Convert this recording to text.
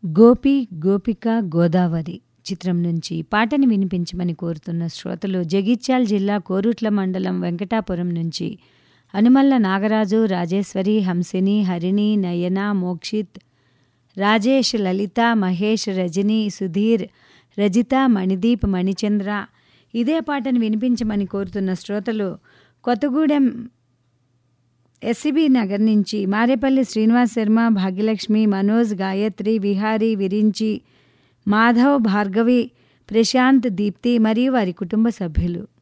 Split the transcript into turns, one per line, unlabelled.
గోపి గోపిక గోదావరి చిత్రం నుంచి పాటని వినిపించమని కోరుతున్న శ్రోతలు జగిత్యాల జిల్లా కోరుట్ల మండలం వెంకటాపురం నుంచి అనుమల్ల నాగరాజు రాజేశ్వరి హంసిని హరిణి నయన మోక్షిత్ రాజేష్ లలిత మహేష్ రజని సుధీర్ రజిత మణిదీప్ మణిచంద్ర ఇదే పాటను వినిపించమని కోరుతున్న శ్రోతలు కొత్తగూడెం ఎస్సిబి నగర్ నుంచి మారేపల్లి శ్రీనివాస్ శర్మ భాగ్యలక్ష్మి మనోజ్ గాయత్రి విహారీ విరించి మాధవ్ భార్గవి ప్రశాంత్ దీప్తి మరియు వారి కుటుంబ సభ్యులు